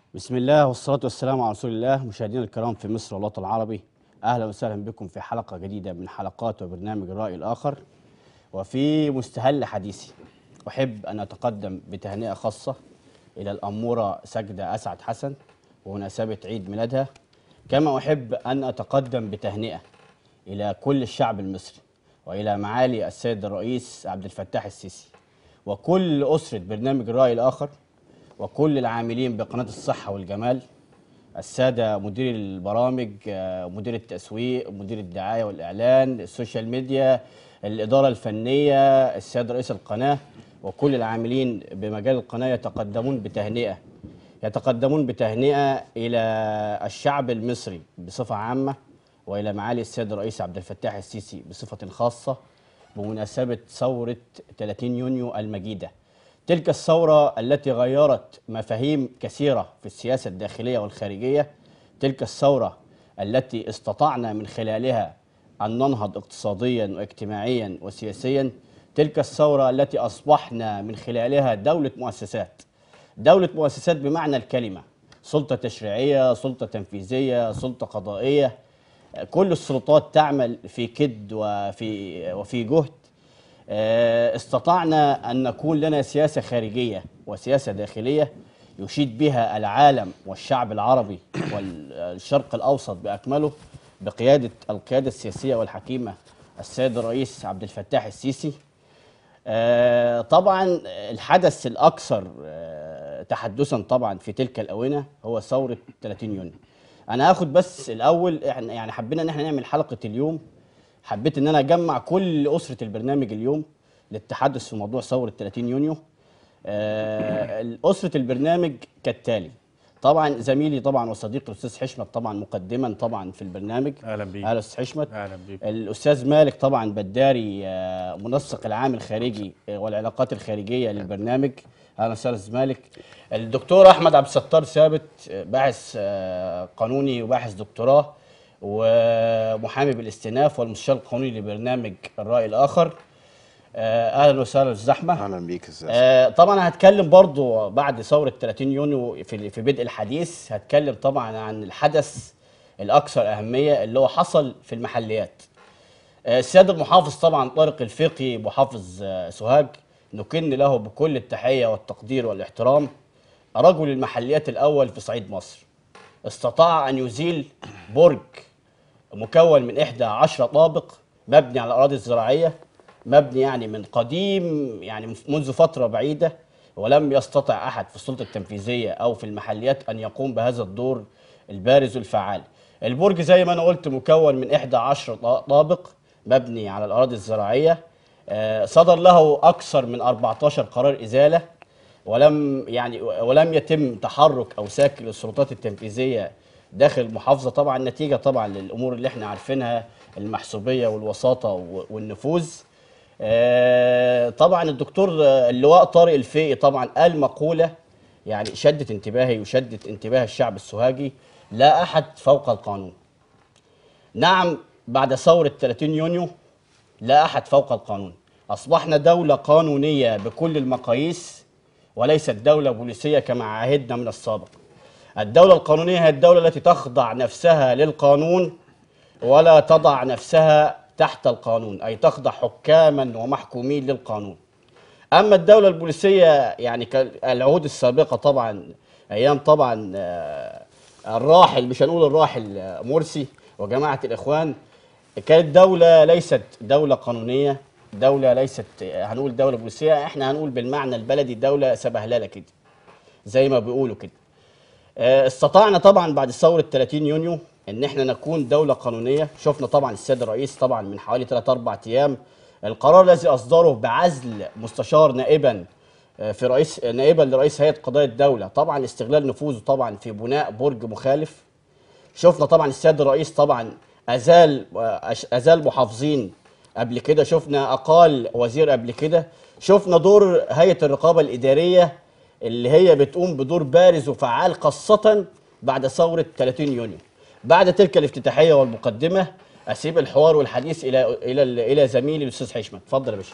بسم الله والصلاة والسلام على رسول الله مشاهدينا الكرام في مصر والوطن العربي أهلا وسهلا بكم في حلقة جديدة من حلقات وبرنامج الرأي الآخر وفي مستهل حديثي أحب أن أتقدم بتهنئة خاصة إلى الأمورة سجدة أسعد حسن ومناسبة عيد ميلادها كما أحب أن أتقدم بتهنئة إلى كل الشعب المصري وإلى معالي السيد الرئيس عبد الفتاح السيسي وكل أسرة برنامج الرأي الآخر وكل العاملين بقناة الصحة والجمال السادة مدير البرامج آه، مدير التسويق مدير الدعاية والإعلان السوشيال ميديا الإدارة الفنية السيد رئيس القناة وكل العاملين بمجال القناة يتقدمون بتهنئة يتقدمون بتهنئة إلى الشعب المصري بصفة عامة وإلى معالي السيد الرئيس عبد الفتاح السيسي بصفة خاصة بمناسبة ثورة 30 يونيو المجيدة تلك الثورة التي غيرت مفاهيم كثيرة في السياسة الداخلية والخارجية تلك الثورة التي استطعنا من خلالها أن ننهض اقتصاديا واجتماعيا وسياسيا تلك الثورة التي أصبحنا من خلالها دولة مؤسسات دولة مؤسسات بمعنى الكلمة سلطة تشريعية سلطة تنفيذية سلطة قضائية كل السلطات تعمل في كد وفي وفي جهد آه، استطعنا أن نكون لنا سياسة خارجية وسياسة داخلية يشيد بها العالم والشعب العربي والشرق الأوسط بأكمله بقيادة القيادة السياسية والحكيمة السيد الرئيس عبد الفتاح السيسي آه، طبعا الحدث الأكثر آه، تحدثا طبعا في تلك الأونة هو ثورة 30 يونيو أنا هاخد بس الأول إحنا يعني حبينا إن احنا نعمل حلقة اليوم حبيت ان انا اجمع كل اسره البرنامج اليوم للتحدث في موضوع ثوره 30 يونيو آه اسره البرنامج كالتالي طبعا زميلي طبعا وصديقي الاستاذ حشمت طبعا مقدما طبعا في البرنامج اهلا بيك اهلا استاذ حشمت اهلا بيك الاستاذ مالك طبعا بداري آه، منسق العام الخارجي آه، والعلاقات الخارجيه للبرنامج اهلا وسهلا استاذ مالك الدكتور احمد عبد الستار ثابت آه، باحث آه، قانوني وباحث دكتوراه ومحامي بالاستئناف والمستشار القانوني لبرنامج الراي الاخر آه، اهلا وسهلا استاذ احمد اهلا بيك استاذ آه، طبعا هتكلم برضو بعد ثورة 30 يونيو في في بدء الحديث هتكلم طبعا عن الحدث الأكثر أهمية اللي هو حصل في المحليات آه، السيد المحافظ طبعا طارق الفقي محافظ آه، سوهاج نكن له بكل التحية والتقدير والاحترام رجل المحليات الأول في صعيد مصر استطاع أن يزيل برج مكون من إحدى عشرة طابق مبني على الأراضي الزراعية مبني يعني من قديم يعني منذ فترة بعيدة ولم يستطع أحد في السلطة التنفيذية أو في المحليات أن يقوم بهذا الدور البارز والفعال البرج زي ما أنا قلت مكون من إحدى عشر طابق مبني على الأراضي الزراعية آه، صدر له أكثر من 14 قرار إزالة ولم يعني ولم يتم تحرك او ساك للسلطات التنفيذيه داخل المحافظه طبعا نتيجه طبعا للامور اللي احنا عارفينها المحسوبيه والوساطه و- والنفوذ آه، طبعا الدكتور آه، اللواء طارق الفقي طبعا قال مقوله يعني شدت انتباهي وشدت انتباه الشعب السوهاجي لا احد فوق القانون نعم بعد ثورة 30 يونيو لا أحد فوق القانون أصبحنا دولة قانونية بكل المقاييس وليست دولة بوليسية كما عهدنا من السابق الدولة القانونية هي الدولة التي تخضع نفسها للقانون ولا تضع نفسها تحت القانون أي تخضع حكاما ومحكومين للقانون اما الدوله البوليسيه يعني كالعهود السابقه طبعا ايام طبعا آه، الراحل مش هنقول الراحل آه، مرسي وجماعه الاخوان كانت دوله ليست دوله قانونيه دوله ليست آه، هنقول دوله بوليسيه احنا هنقول بالمعنى البلدي دوله سبهلله كده زي ما بيقولوا كده آه، استطعنا طبعا بعد ثوره 30 يونيو ان احنا نكون دوله قانونيه شفنا طبعا السيد الرئيس طبعا من حوالي 3 4 ايام القرار الذي اصدره بعزل مستشار نائبا آه، في رئيس نائبا لرئيس هيئه قضايا الدوله طبعا استغلال نفوذه طبعا في بناء برج مخالف شفنا طبعا السيد الرئيس طبعا ازال ازال محافظين قبل كده شفنا اقال وزير قبل كده شفنا دور هيئه الرقابه الاداريه اللي هي بتقوم بدور بارز وفعال خاصه بعد ثوره 30 يونيو بعد تلك الافتتاحيه والمقدمه اسيب الحوار والحديث الى الى الى زميلي الاستاذ حشمت اتفضل يا باشا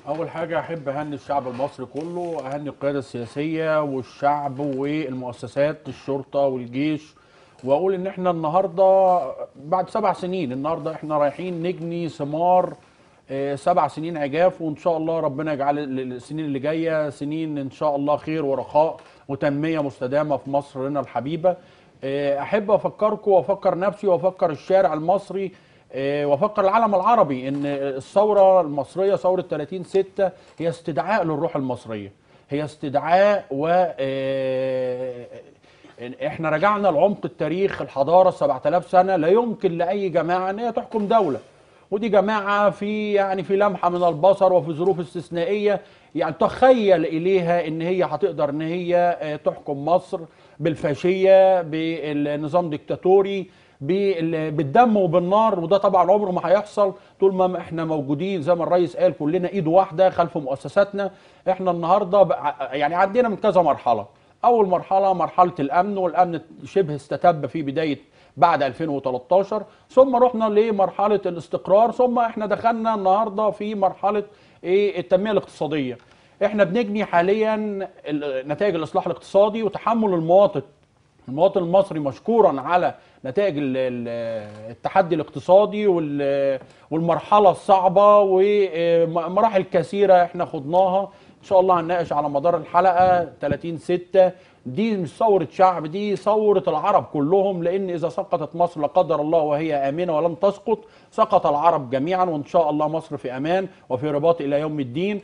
اول حاجه احب اهني الشعب المصري كله اهني القياده السياسيه والشعب والمؤسسات الشرطه والجيش واقول ان احنا النهارده بعد سبع سنين النهارده احنا رايحين نجني ثمار آه، سبع سنين عجاف وان شاء الله ربنا يجعل ال- السنين اللي جايه سنين ان شاء الله خير ورخاء وتنميه مستدامه في مصرنا الحبيبه آه، احب افكركم وافكر نفسي وافكر الشارع المصري آه، وافكر العالم العربي ان الثوره المصريه ثوره 30 6 هي استدعاء للروح المصريه هي استدعاء و آه، احنا رجعنا لعمق التاريخ الحضاره 7000 سنه لا يمكن لاي جماعه ان هي تحكم دوله ودي جماعه في يعني في لمحه من البصر وفي ظروف استثنائيه يعني تخيل اليها ان هي هتقدر ان هي آه، تحكم مصر بالفاشيه بالنظام ديكتاتوري بال- بالدم وبالنار وده طبعا عمره ما هيحصل طول ما احنا موجودين زي ما الرئيس قال كلنا ايد واحده خلف مؤسساتنا احنا النهارده بقى- يعني عدينا من كذا مرحله اول مرحله مرحله الامن والامن شبه استتب في بدايه بعد 2013 ثم رحنا لمرحله الاستقرار ثم احنا دخلنا النهارده في مرحله ايه التنميه الاقتصاديه احنا بنجني حاليا ال- نتائج الاصلاح الاقتصادي وتحمل المواطن المواطن المصري مشكورا على نتائج ال- ال- التحدي الاقتصادي وال- والمرحله الصعبه ومراحل كثيره احنا خضناها ان شاء الله هنناقش على مدار الحلقه 30 6 دي مش ثوره شعب دي ثوره العرب كلهم لان اذا سقطت مصر لا قدر الله وهي امنه ولم تسقط سقط العرب جميعا وان شاء الله مصر في امان وفي رباط الى يوم الدين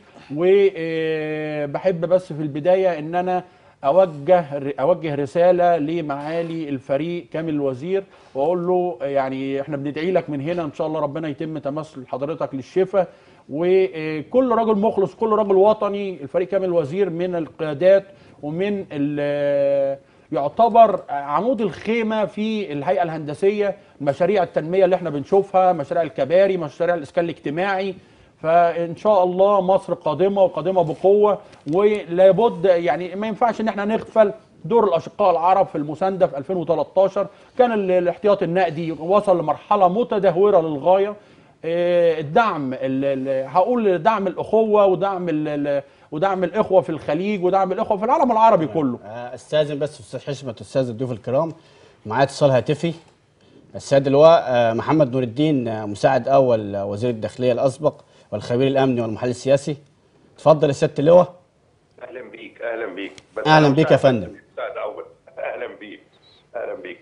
وبحب بس في البدايه ان انا اوجه اوجه رساله لمعالي الفريق كامل الوزير واقول له يعني احنا بندعي لك من هنا ان شاء الله ربنا يتم تمثل حضرتك للشفاء وكل رجل مخلص كل رجل وطني الفريق كامل الوزير من القيادات ومن ال- يعتبر عمود الخيمه في الهيئه الهندسيه مشاريع التنميه اللي احنا بنشوفها مشاريع الكباري مشاريع الاسكان الاجتماعي فان شاء الله مصر قادمه وقادمه بقوه ولابد يعني ما ينفعش ان احنا نغفل دور الاشقاء العرب في المسانده في 2013 كان ال- الاحتياطي النقدي وصل لمرحله متدهوره للغايه آه، الدعم ال- ال- هقول دعم الاخوه ودعم ال- ال- ودعم الاخوه في الخليج ودعم الاخوه في العالم العربي كله آه، استاذن بس استاذ حشمه استاذ الضيوف الكرام معايا اتصال هاتفي السيد اللواء آه، محمد نور الدين آه، مساعد اول آه، وزير الداخليه الاسبق والخبير الامني والمحلل السياسي اتفضل يا سياده اللواء اهلا بيك اهلا بيك بس أهلاً أنا بيك يا مساعد- فندم. مساعد اول اهلا بيك اهلا بيك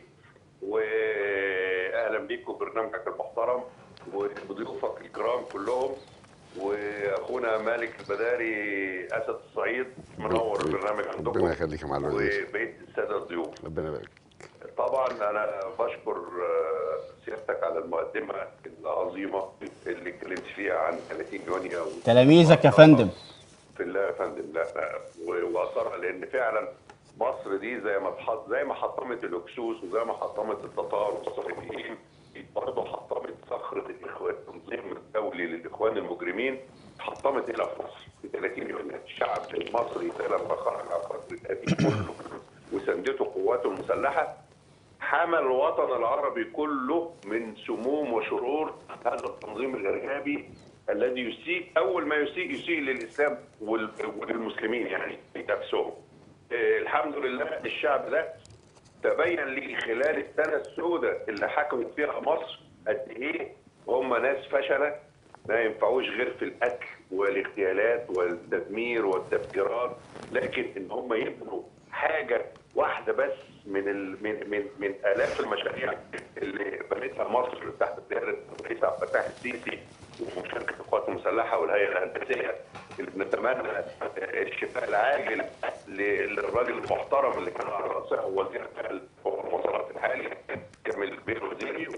واهلا بيك وبرنامجك المحترم وضيوفك الكرام كلهم واخونا مالك البداري اسد الصعيد منور البرنامج عندكم ربنا يخليك يا معالي الوزير وبقيه الساده الضيوف ربنا يبارك طبعا انا بشكر آه، سيادتك على المقدمه العظيمه اللي اتكلمت فيها عن 30 يونيو تلاميذك يا فندم. في الله يا فندم لا لا و- واثرها لان فعلا مصر دي زي ما تحط زي ما حطمت الاكسوس وزي ما حطمت التتار والصليبيين برضه حطمت صخره الاخوان التنظيم الدولي للاخوان المجرمين حطمت هنا في مصر في 30 يونيو الشعب المصري لما خرج على فتره القديم كله وسندته قواته المسلحه حمى الوطن العربي كله من سموم وشرور هذا التنظيم الارهابي الذي يسيء اول ما يسيء يسيء للاسلام وال- وللمسلمين يعني نفسهم. آه، الحمد لله الشعب ده تبين لي خلال السنه السوداء اللي حكمت فيها مصر قد ايه هم ناس فشله ما ينفعوش غير في القتل والاغتيالات والتدمير والتفجيرات لكن ان هم يبنوا حاجه واحده بس من ال من من من الاف المشاريع اللي بنتها مصر تحت قياده الرئيس عبد الفتاح السيسي ومشاركه القوات المسلحه والهيئه الهندسيه اللي بنتمنى الشفاء العاجل ل- للراجل المحترم اللي كان على راسها وزير المواصلات الحالي كامل بيه وزيري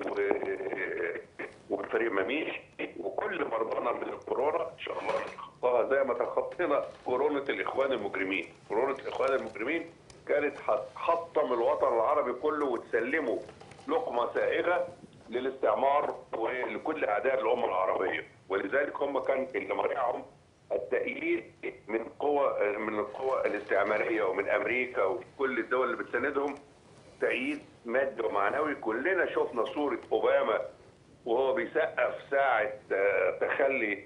و- والفريق مميش وكل مرضانا من الكورونا ان شاء الله نتخطاها زي ما تخطينا كورونا الاخوان المجرمين، كورونا الاخوان المجرمين كانت هتحطم الوطن العربي كله وتسلمه لقمه سائغه للاستعمار ولكل اعداء الامه العربيه، ولذلك هم كان اللي مرجعهم التأييد من قوى من القوى الاستعماريه ومن امريكا وكل الدول اللي بتساندهم تأييد مادي ومعنوي كلنا شفنا صورة أوباما وهو بيسقف ساعة آه، تخلي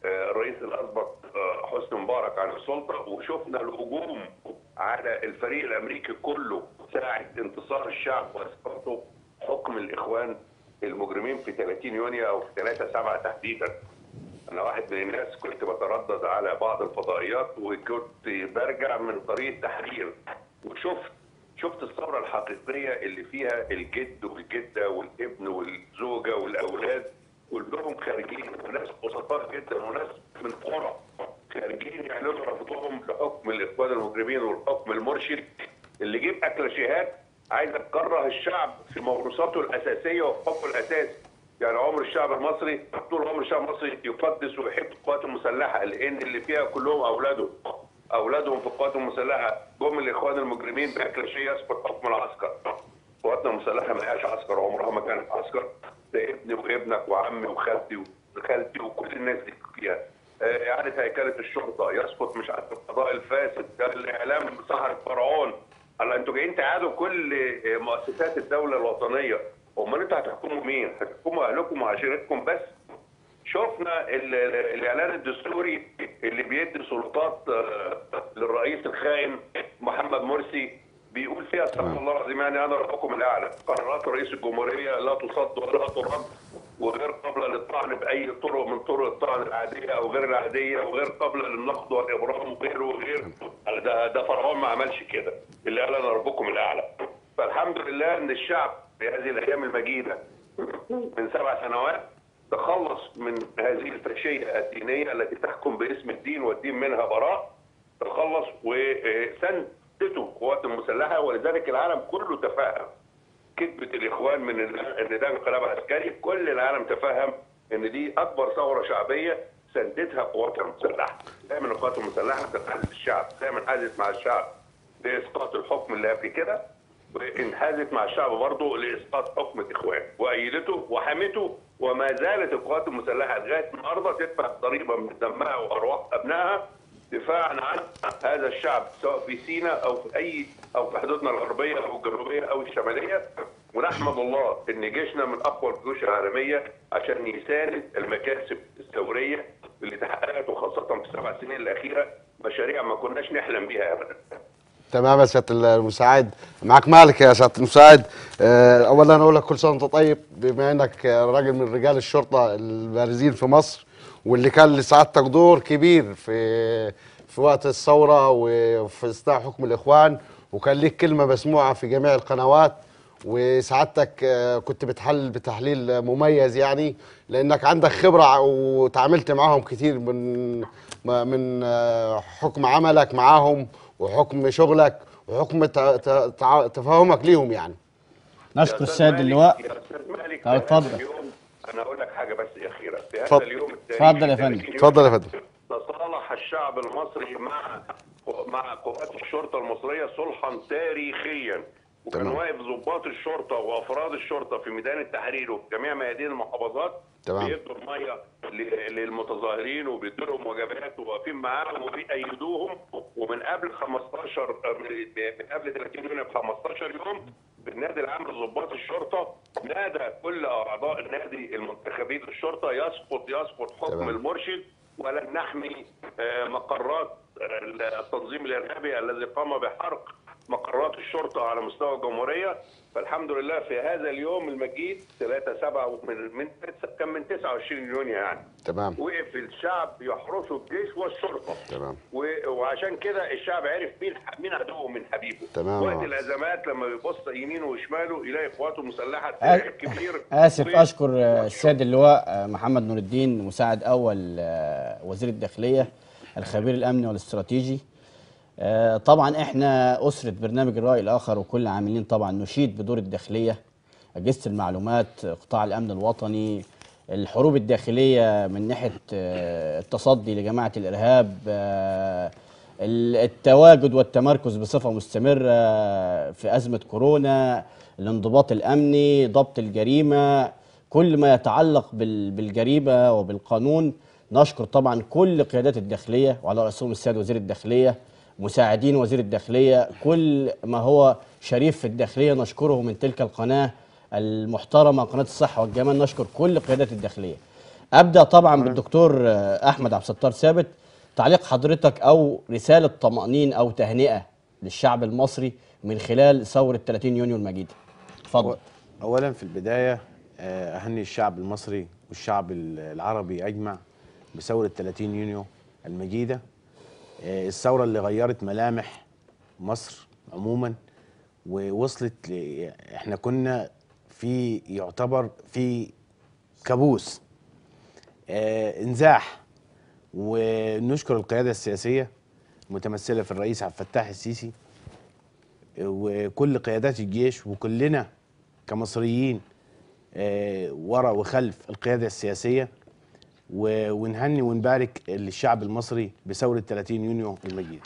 آه، الرئيس الاسبق آه، حسني مبارك عن السلطه وشفنا الهجوم على الفريق الامريكي كله ساعه انتصار الشعب واسقاطه حكم الاخوان المجرمين في 30 يونيو او في 3 7 تحديدا. انا واحد من الناس كنت بتردد على بعض الفضائيات وكنت برجع من طريق التحرير وشفت شفت الثوره الحقيقيه اللي فيها الجد والجده والابن والزوجه والاولاد كلهم خارجين وناس بسطاء جدا وناس من قرى خارجين يعلنوا رفضهم لحكم الاخوان المجرمين والحكم المرشد اللي يجيب اكلاشيهات عايزه تكره الشعب في موروثاته الاساسيه وفي حكمه الاساسي يعني عمر الشعب المصري طول عمر الشعب المصري يقدس ويحب القوات المسلحه لان اللي فيها كلهم اولاده اولادهم في القوات المسلحه جم الاخوان المجرمين باكلاشيه يسقط حكم العسكر قواتنا المسلحه ما هياش عسكر عمرها ما كانت عسكر ده ابني وابنك وعمي وخالتي وخالتي وكل الناس دي فيها آه، اعاده هيكله الشرطه يسقط مش عارف القضاء الفاسد ده الاعلام سحر فرعون هلا انتوا جايين تعادوا كل آه، مؤسسات الدوله الوطنيه امال انتوا هتحكموا مين؟ هتحكموا اهلكم وعشيرتكم بس؟ شفنا ال- ال- الاعلان الدستوري اللي بيدي سلطات آه، للرئيس الخائن محمد مرسي بيقول فيها استغفر الله العظيم يعني انا ربكم الاعلى قرارات رئيس الجمهوريه لا تصد ولا ترد وغير قابله للطعن باي طرق من طرق الطعن العاديه او غير العاديه وغير قابله للنقد والابرام وغيره وغيره ده ده فرعون ما عملش كده اللي قال انا ربكم الاعلى فالحمد لله ان الشعب في هذه الايام المجيده من سبع سنوات تخلص من هذه الفاشيه الدينيه التي تحكم باسم الدين والدين منها براء تخلص وسندته القوات المسلحه ولذلك العالم كله تفهم كذبه الاخوان من ال- ان ده انقلاب عسكري كل العالم تفهم ان دي اكبر ثوره شعبيه سندتها قواتنا المسلحه دايما القوات المسلحه تنحاز الشعب دايما انحازت مع الشعب لاسقاط الحكم اللي قبل كده وانحازت مع الشعب برضه لاسقاط حكم الاخوان وايدته وحمته وما زالت القوات المسلحه لغايه النهارده تدفع ضريبه من دمها وارواح ابنائها دفاعا عن هذا الشعب سواء في سيناء او في اي او في حدودنا الغربيه او الجنوبيه او الشماليه ونحمد الله ان جيشنا من اقوى الجيوش العالميه عشان يساند المكاسب الثوريه اللي تحققت وخاصه في السبع سنين الاخيره مشاريع ما كناش نحلم بها ابدا. تمام يا سياده المساعد معك مالك يا سياده المساعد آه، اولا اقول لك كل سنه وانت طيب بما انك آه، راجل من رجال الشرطه البارزين في مصر واللي كان لسعادتك دور كبير في في وقت الثوره وفي اصلاح حكم الاخوان وكان ليك كلمه مسموعه في جميع القنوات وسعادتك آه، كنت بتحلل بتحليل مميز يعني لانك عندك خبره وتعاملت معاهم كتير من من آه، حكم عملك معاهم وحكم شغلك وحكم ت- ت- تع- تفاهمك ليهم يعني نشكر يا أستاذ السيد مالك- اللواء يا استاذ مالك طب في هذا اتفضل. اليوم انا اقول لك حاجه بس اخيره في اتفضل. هذا اليوم التاريخي اتفضل يا فندم. 30 اتفضل يا فندم تصالح الشعب المصري مع مع قوات الشرطه المصريه صلحا تاريخيا وكان تمام. واقف ضباط الشرطه وافراد الشرطه في ميدان التحرير وفي جميع ميادين المحافظات تمام. بيدوا الميه ل- للمتظاهرين وبيدوا لهم وجبات وواقفين معاهم وبيأيدوهم ومن قبل 15 من من قبل 30 يونيو ب 15 يوم بالنادي العام لضباط الشرطه نادى كل اعضاء النادي المنتخبين للشرطه يسقط يسقط حكم تمام. المرشد ولن نحمي آه، مقرات آه، التنظيم الارهابي الذي قام بحرق مقرات الشرطه على مستوى الجمهوريه فالحمد لله في هذا اليوم المجيد 3 7 من من كان من 29 يونيو يعني تمام وقف الشعب يحرسه الجيش والشرطه تمام و- وعشان كده الشعب عرف مين مين عدوه من حبيبه تمام. وقت الازمات لما بيبص يمينه وشماله يلاقي قواته المسلحه آ- تاريخ كبير اسف و- اشكر آه، السيد اللواء آه، محمد نور الدين مساعد اول آه، وزير الداخليه الخبير الامني والاستراتيجي آه، طبعا احنا اسره برنامج الراي الاخر وكل عاملين طبعا نشيد بدور الداخليه اجهزه المعلومات قطاع الامن الوطني الحروب الداخليه من ناحيه آه، التصدي لجماعه الارهاب آه، ال- التواجد والتمركز بصفه مستمره في ازمه كورونا الانضباط الامني ضبط الجريمه كل ما يتعلق بال- بالجريمه وبالقانون نشكر طبعا كل قيادات الداخليه وعلى راسهم السيد وزير الداخليه مساعدين وزير الداخليه كل ما هو شريف في الداخليه نشكره من تلك القناه المحترمه قناه الصحه والجمال نشكر كل قيادات الداخليه ابدا طبعا بالدكتور آه، احمد عبد الستار ثابت تعليق حضرتك او رساله طمانين او تهنئه للشعب المصري من خلال ثوره 30 يونيو المجيده اتفضل اولا في البدايه آه، اهني الشعب المصري والشعب ال- العربي اجمع بثوره 30 يونيو المجيده آه، الثوره اللي غيرت ملامح مصر عموما ووصلت ل... احنا كنا في يعتبر في كابوس آه، انزاح ونشكر القياده السياسيه متمثله في الرئيس عبد الفتاح السيسي وكل قيادات الجيش وكلنا كمصريين آه، ورا وخلف القيادة السياسية و- ونهني ونبارك للشعب المصري بثورة 30 يونيو المجيد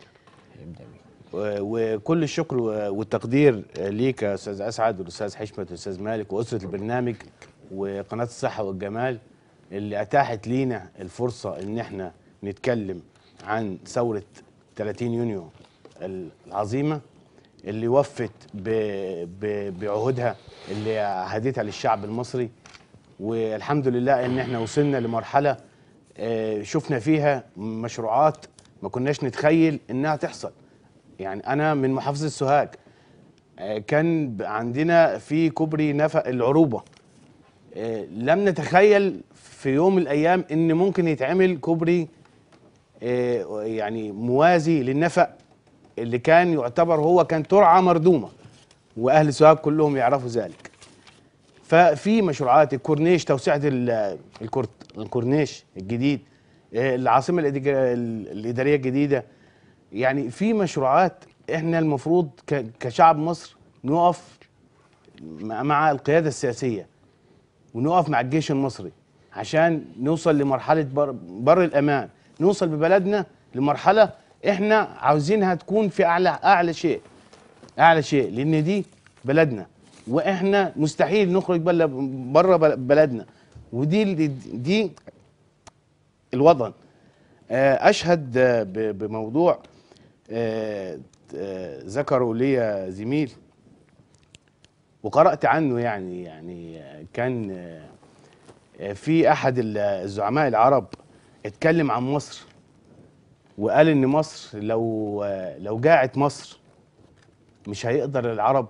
و- وكل الشكر و- والتقدير ليك يا استاذ اسعد والاستاذ حشمت والاستاذ مالك واسره البرنامج وقناه الصحه والجمال اللي اتاحت لينا الفرصه ان احنا نتكلم عن ثوره 30 يونيو العظيمه اللي وفت ب- ب- بعهودها اللي عهدتها للشعب المصري والحمد لله ان احنا وصلنا لمرحله آه، شفنا فيها مشروعات ما كناش نتخيل انها تحصل يعني انا من محافظه سوهاج آه، كان ب- عندنا في كوبري نفق العروبه آه، لم نتخيل في يوم من الايام ان ممكن يتعمل كوبري آه، يعني موازي للنفق اللي كان يعتبر هو كان ترعه مردومه واهل سوهاج كلهم يعرفوا ذلك ففي مشروعات الكورنيش توسعه ال- الكورت- الكورنيش الجديد آه، العاصمه الإدج- الاداريه الجديده يعني في مشروعات احنا المفروض ك- كشعب مصر نقف مع مع القياده السياسيه ونقف مع الجيش المصري عشان نوصل لمرحله بر, بر الامان نوصل ببلدنا لمرحله احنا عاوزينها تكون في اعلى اعلى شيء اعلى شيء لان دي بلدنا واحنا مستحيل نخرج بره بلدنا ودي ال- دي الوطن آه، اشهد آه، ب- بموضوع آه، آه، ذكره لي زميل وقرات عنه يعني يعني آه، كان آه، آه، في احد ال- الزعماء العرب اتكلم عن مصر وقال ان مصر لو آه، لو جاعت مصر مش هيقدر العرب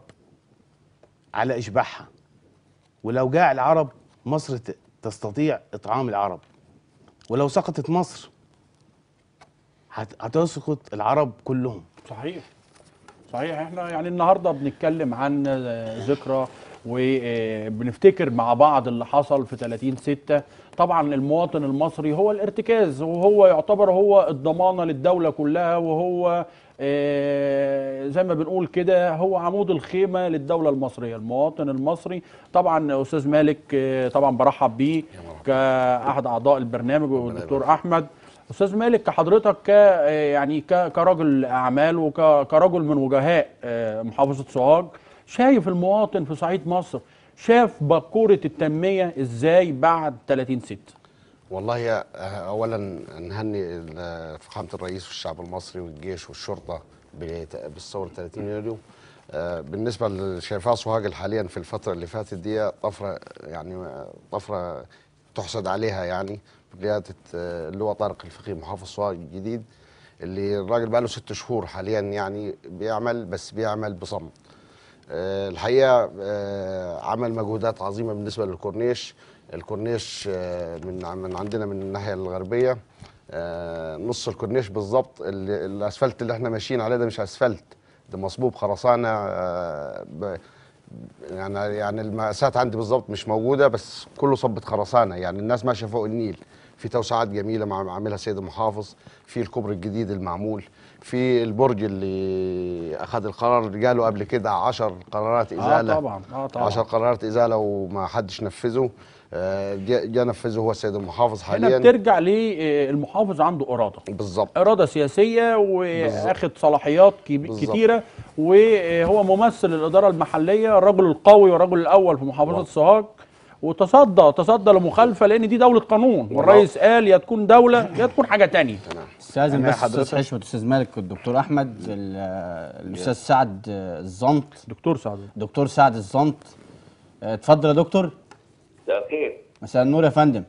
على اشباعها ولو جاع العرب مصر ت- تستطيع اطعام العرب ولو سقطت مصر هت- هتسقط العرب كلهم صحيح صحيح احنا يعني النهارده بنتكلم عن آه، ذكرى وبنفتكر مع بعض اللي حصل في 30 6 طبعا المواطن المصري هو الارتكاز وهو يعتبر هو الضمانه للدوله كلها وهو آه، زي ما بنقول كده هو عمود الخيمه للدوله المصريه المواطن المصري طبعا استاذ مالك آه، طبعا برحب بيه كاحد اعضاء البرنامج والدكتور احمد استاذ مالك كحضرتك ك يعني ك- كرجل اعمال وكرجل من وجهاء آه، محافظه سوهاج شايف المواطن في صعيد مصر شاف بكوره التنميه ازاي بعد 30 6 والله يا اولا نهني ال- فخامه الرئيس والشعب المصري والجيش والشرطه بت- بالثوره 30 يوليو آه، بالنسبه اللي شايفاها سوهاج حاليا في الفتره اللي فاتت دي طفره يعني آه، طفره تحسد عليها يعني بقياده آه، اللواء طارق الفقيه محافظ سوهاج الجديد اللي الراجل بقى له ست شهور حاليا يعني بيعمل بس بيعمل بصمت آه، الحقيقه آه، عمل مجهودات عظيمه بالنسبه للكورنيش الكورنيش آه، من ع- من عندنا من الناحيه الغربيه آه، نص الكورنيش بالظبط ال- الاسفلت اللي احنا ماشيين عليه ده مش اسفلت ده مصبوب خرسانه آه، ب- يعني يعني المقاسات عندي بالظبط مش موجوده بس كله صبة خرسانه يعني الناس ماشيه فوق النيل في توسعات جميله مع عاملها سيد المحافظ في الكوبري الجديد المعمول في البرج اللي اخذ القرار اللي قالوا قبل كده 10 قرارات ازاله اه طبعا اه طبعا 10 قرارات ازاله وما حدش نفذه آه، جا جا نفذه هو السيد المحافظ هنا حاليا بترجع للمحافظ عنده اراده بالظبط اراده سياسيه واخد صلاحيات كب- بالظبط. كتيره وهو ممثل الاداره المحليه الرجل القوي والرجل الاول في محافظه والله. سوهاج وتصدى تصدى لمخالفه لان دي دوله قانون والرئيس قال يا تكون دوله يا تكون حاجه تانية استاذن أنا بس استاذ حضرتك- حشمت استاذ مالك والدكتور احمد ال- الاستاذ سعد الزنط دكتور سعد دكتور سعد الزنط اتفضل يا دكتور ده خير مساء النور يا فندم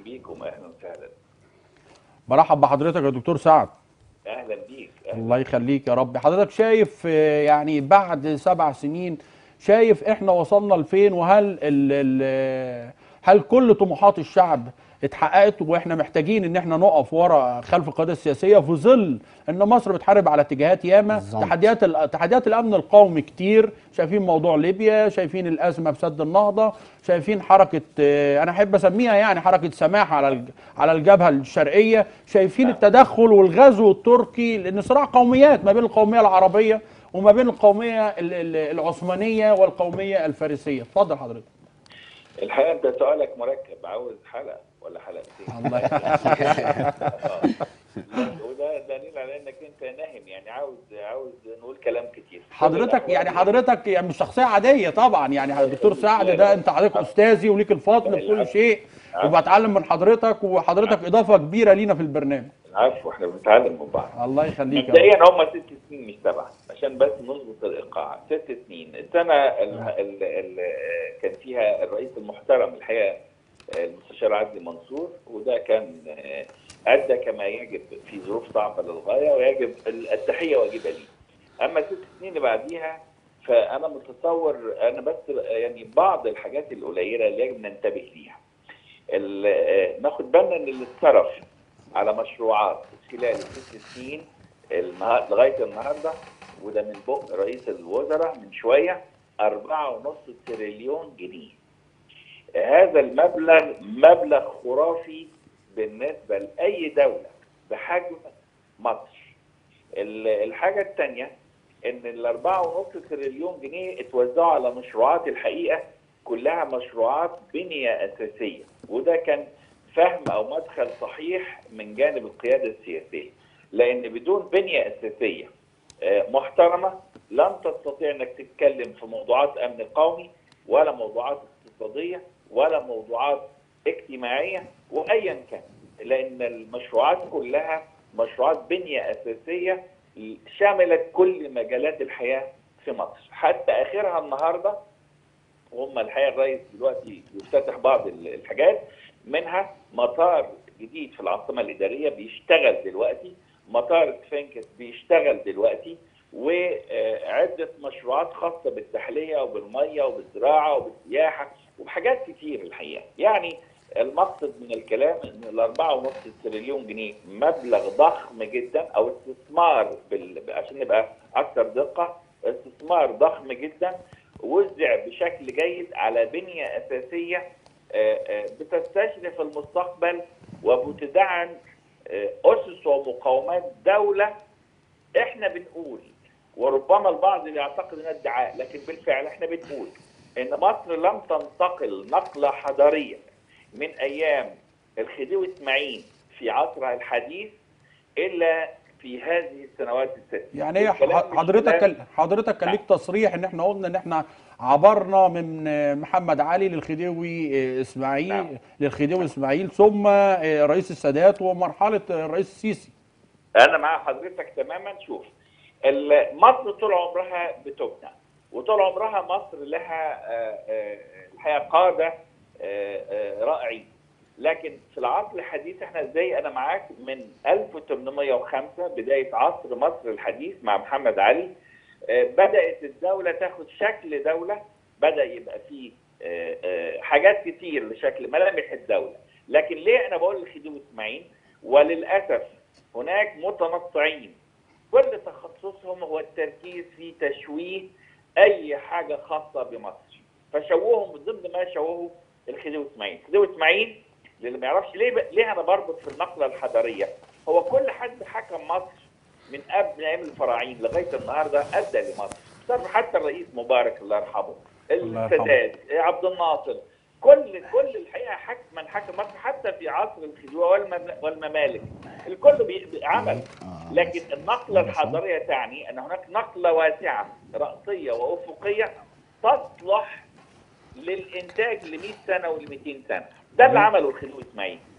بيكم اهلا وسهلا برحب بحضرتك يا دكتور سعد اهلا بيك أهلاً. الله يخليك يا رب حضرتك شايف آه، يعني بعد سبع سنين شايف احنا وصلنا لفين وهل ال ال هل كل طموحات الشعب اتحققت واحنا محتاجين ان احنا نقف ورا خلف القياده السياسيه في ظل ان مصر بتحارب على اتجاهات ياما بالظبط. تحديات ال- تحديات الامن القومي كتير شايفين موضوع ليبيا شايفين الازمه في سد النهضه شايفين حركه آه، انا احب اسميها يعني حركه سماح على الج- على الجبهه الشرقيه شايفين التدخل والغزو التركي لان صراع قوميات ما بين القوميه العربيه وما بين القوميه ال- ال- العثمانيه والقوميه الفارسيه اتفضل حضرتك الحقيقه انت سؤالك مركب عاوز حلقه ولا حلقتين الله آه. لا، وده دليل على انك انت ناهم يعني عاوز عاوز نقول كلام كتير حضرتك يعني حضرتك يعني مش شخصيه عاديه طبعا يعني الدكتور سعد ده انت حضرتك استاذي وليك الفضل في كل شيء وبتعلم من حضرتك وحضرتك اضافه كبيره لينا في البرنامج عفوا احنا بنتعلم من بعض الله يخليك يا رب. مبدئيا هم ست سنين مش سبعه عشان بس نظبط الايقاع ست سنين السنه ال ال ال كان فيها الرئيس المحترم الحقيقه المستشار عدلي منصور وده كان آه، ادى كما يجب في ظروف صعبه للغايه ويجب التحيه واجبه ليه. اما الست سنين اللي بعديها فانا متصور انا بس يعني بعض الحاجات القليله اللي يجب ننتبه ليها. ال- آه، ناخد بالنا ان اللي اتصرف على مشروعات خلال الست سنين النهار لغايه النهارده وده من بق رئيس الوزراء من شويه 4.5 تريليون جنيه. هذا المبلغ مبلغ خرافي بالنسبه لاي دوله بحجم مصر. ال- الحاجه الثانيه ان ال 4.5 تريليون جنيه اتوزعوا على مشروعات الحقيقه كلها مشروعات بنيه اساسيه وده كان فهم او مدخل صحيح من جانب القياده السياسيه لان بدون بنيه اساسيه آه، محترمه لن تستطيع انك تتكلم في موضوعات امن قومي ولا موضوعات اقتصاديه ولا موضوعات اجتماعيه وايا كان لان المشروعات كلها مشروعات بنيه اساسيه شملت كل مجالات الحياه في مصر حتى اخرها النهارده وهم الحقيقه الرئيس دلوقتي بيفتتح بعض ال- الحاجات منها مطار جديد في العاصمه الاداريه بيشتغل دلوقتي مطار سفنكس بيشتغل دلوقتي وعده مشروعات خاصه بالتحليه وبالميه وبالزراعه وبالسياحه وبحاجات كتير الحقيقه يعني المقصد من الكلام ان الأربعة ونص تريليون جنيه مبلغ ضخم جدا او استثمار بال... عشان نبقى اكثر دقه استثمار ضخم جدا وزع بشكل جيد على بنيه اساسيه آه، آه، بتستشرف المستقبل وبتدعم آه، اسس ومقومات دوله احنا بنقول وربما البعض يعتقد انها ادعاء لكن بالفعل احنا بنقول ان مصر لم تنتقل نقله حضاريه من ايام الخديوي اسماعيل في عصرها الحديث الا في هذه السنوات الست يعني هي الكلام مش حضرتك كلام- كان حضرتك كان ليك تصريح ان احنا قلنا ان احنا عبرنا من محمد علي للخديوي اسماعيل نعم. للخديوي اسماعيل ثم رئيس السادات ومرحله الرئيس السيسي انا مع حضرتك تماما شوف ال- مصر طول عمرها بتبنى وطول عمرها مصر لها آه، آه، الحقيقه قاده آه، آه، رائعين لكن في العصر الحديث احنا ازاي انا معاك من 1805 بدايه عصر مصر الحديث مع محمد علي آه، بدات الدوله تاخد شكل دوله بدا يبقى فيه آه، آه، حاجات كتير لشكل ملامح الدوله لكن ليه انا بقول الخديوي اسماعيل وللاسف هناك متنطعين كل تخصصهم هو التركيز في تشويه اي حاجه خاصه بمصر فشوههم من ضمن ما شوهوا الخديوي اسماعيل الخديوي اسماعيل اللي ما يعرفش ليه ب... ليه انا بربط في النقله الحضاريه هو كل حد حكم مصر من قبل ايام الفراعين لغايه النهارده ادى لمصر صار حتى الرئيس مبارك الله يرحمه الله يرحمه. السادات عبد الناصر كل كل الحقيقه حكم من حكم مصر حتى في عصر الخديوي والمم- والممالك الكل بي- بي- عمل لكن النقله الحضاريه تعني ان هناك نقله واسعه راسيه وافقيه تصلح للانتاج ل 100 سنه ول 200 سنه ده اللي عمله الخديوي اسماعيل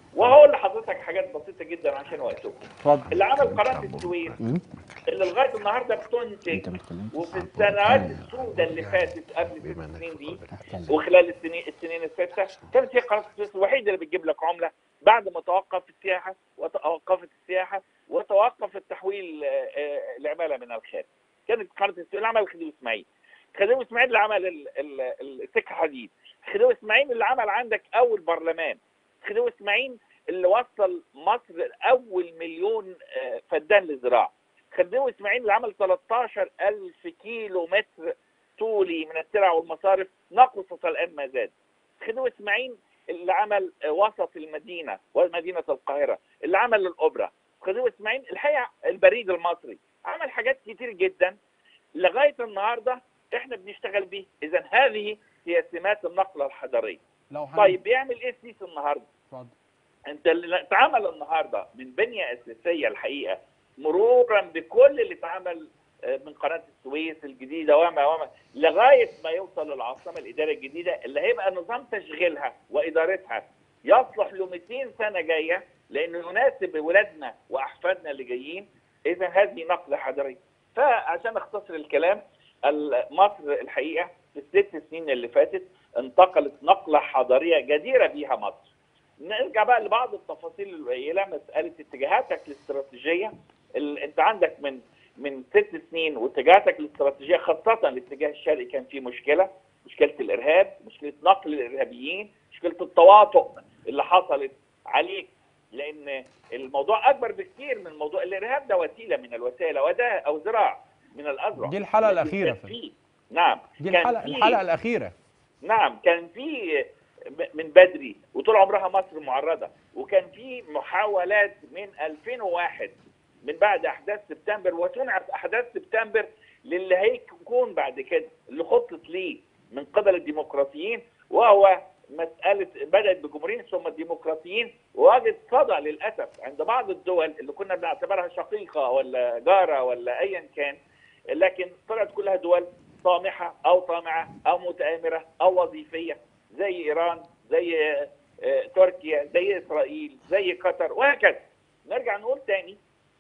وهقول لحضرتك حاجات بسيطه جدا عشان وقتكم اتفضل اللي عمل قناه السويس اللي لغايه النهارده بتنتج وفي السنوات السوداء اللي فاتت قبل ست سنين دي وخلال السنين السنين السته كانت هي قناه السويس الوحيده اللي بتجيب لك عمله بعد ما توقف السياحه وتوقفت السياحه وتوقف التحويل آه، آه، العماله من الخارج كانت قناه السويس اللي عمل خديوي اسماعيل خديوي اسماعيل اللي عمل ال- ال- ال- السكه حديد خديوي اسماعيل اللي عمل عندك اول برلمان خديوي اسماعيل اللي وصل مصر اول مليون آه، فدان للزراعه خديوي اسماعيل اللي عمل 13 ألف كيلو متر طولي من الترع والمصارف نقصت الآن ما زاد خديوي اسماعيل اللي عمل آه، وسط المدينة ومدينة القاهرة اللي عمل الأوبرا خديوي اسماعيل الحقيقة البريد المصري عمل حاجات كتير جدا لغاية النهاردة احنا بنشتغل بيه اذا هذه هي سمات النقلة الحضارية لو هن- طيب بيعمل ايه السيسي النهارده اتفضل انت اللي اتعمل النهارده من بنيه اساسيه الحقيقه مرورا بكل اللي اتعمل آه، من قناه السويس الجديده وما وما لغايه ما يوصل للعاصمه الاداريه الجديده اللي هيبقى نظام تشغيلها وادارتها يصلح له 200 سنه جايه لانه يناسب ولادنا واحفادنا اللي جايين اذا هذه نقله حضاريه فعشان اختصر الكلام ال- مصر الحقيقه في الست سنين اللي فاتت انتقلت نقله حضاريه جديره بيها مصر نرجع بقى لبعض التفاصيل القليله مساله اتجاهاتك الاستراتيجيه ال... انت عندك من من ست سنين واتجاهاتك الاستراتيجيه خاصه الاتجاه الشرقي كان فيه مشكله مشكله الارهاب مشكله نقل الارهابيين مشكله التواطؤ اللي حصلت عليك لان الموضوع اكبر بكتير من موضوع الارهاب ده وسيله من الوسائل وده او ذراع من الاذرع دي الحلقة لكن الأخيرة كان فندم. فيه- نعم دي كان الحلقه فيه- الحلقه الاخيره نعم كان في من بدري وطول عمرها مصر معرضه وكان في محاولات من 2001 من بعد احداث سبتمبر وصنعت احداث سبتمبر للي هيكون بعد كده اللي خطط ليه من قبل الديمقراطيين وهو مساله بدات بجمهوريين ثم الديمقراطيين ووجد صدى للاسف عند بعض الدول اللي كنا بنعتبرها شقيقه ولا جاره ولا ايا كان لكن طلعت كلها دول طامحه او طامعه او متآمره او وظيفيه زي ايران زي آه، تركيا زي اسرائيل زي قطر وهكذا نرجع نقول تاني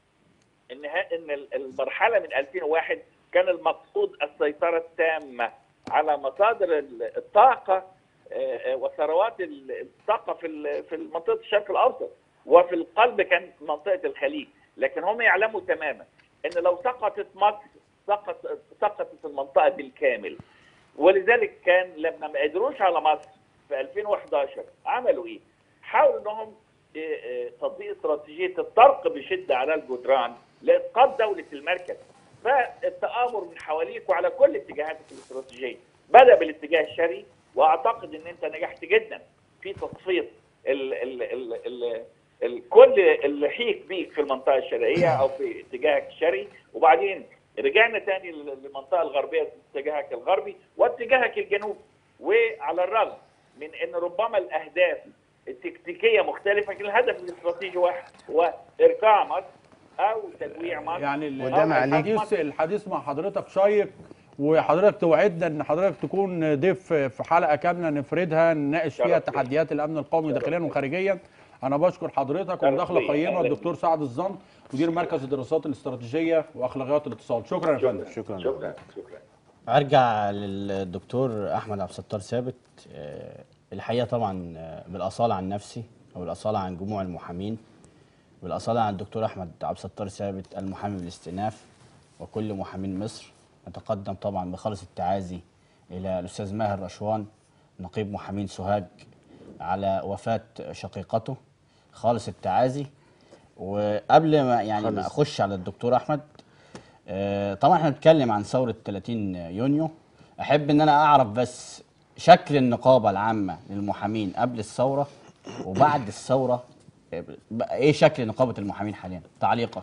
ان ها- ان ال- المرحله من 2001 كان المقصود السيطره التامه على مصادر ال- الطاقه آه، آه، وثروات ال- الطاقه في ال- في منطقه الشرق الاوسط وفي القلب كان منطقه الخليج لكن هم يعلموا تماما ان لو سقطت مصر سقط سقطت المنطقه بالكامل ولذلك كان لما ما قدروش على مصر في 2011 عملوا ايه؟ حاولوا انهم آه، آه، تطبيق استراتيجيه الطرق بشده على الجدران لاسقاط دوله المركز فالتآمر من حواليك وعلى كل اتجاهاتك الاستراتيجيه بدا بالاتجاه الشرقي واعتقد ان انت نجحت جدا في تصفيه ال ال ال ال ال كل اللي حيك بيك في المنطقه الشرقيه او في اتجاهك الشرقي وبعدين رجعنا تاني لل- للمنطقه الغربيه في اتجاهك الغربي واتجاهك الجنوبي وعلى الرغم من ان ربما الاهداف التكتيكيه مختلفه لكن الهدف الاستراتيجي واحد هو ارجاع مصر او تجويع مصر يعني ال- وده معلش. الحديث الحديث مع حضرتك شيق وحضرتك توعدنا ان حضرتك تكون ضيف في حلقه كامله نفردها نناقش فيها شرف لي. تحديات الامن القومي شرف داخليا لي. وخارجيا انا بشكر حضرتك ومداخله لي. قيمه أهلاً الدكتور سعد الزن مدير مركز الدراسات الاستراتيجيه واخلاقيات الاتصال شكرا يا فندم شكرا شكرا شكرا ارجع للدكتور احمد عبد الستار ثابت آه، الحقيقه طبعا آه، بالاصاله عن نفسي او بالاصاله عن جموع المحامين بالاصاله عن الدكتور احمد عبد الستار ثابت المحامي بالاستئناف وكل محامين مصر نتقدم طبعا بخالص التعازي الى الاستاذ ماهر رشوان نقيب محامين سوهاج على وفاه شقيقته خالص التعازي وقبل ما يعني ما اخش على الدكتور احمد آه، طبعا احنا بنتكلم عن ثوره 30 يونيو احب ان انا اعرف بس شكل النقابه العامه للمحامين قبل الثوره وبعد الثوره آه، بقى ايه شكل نقابه المحامين حاليا تعليقك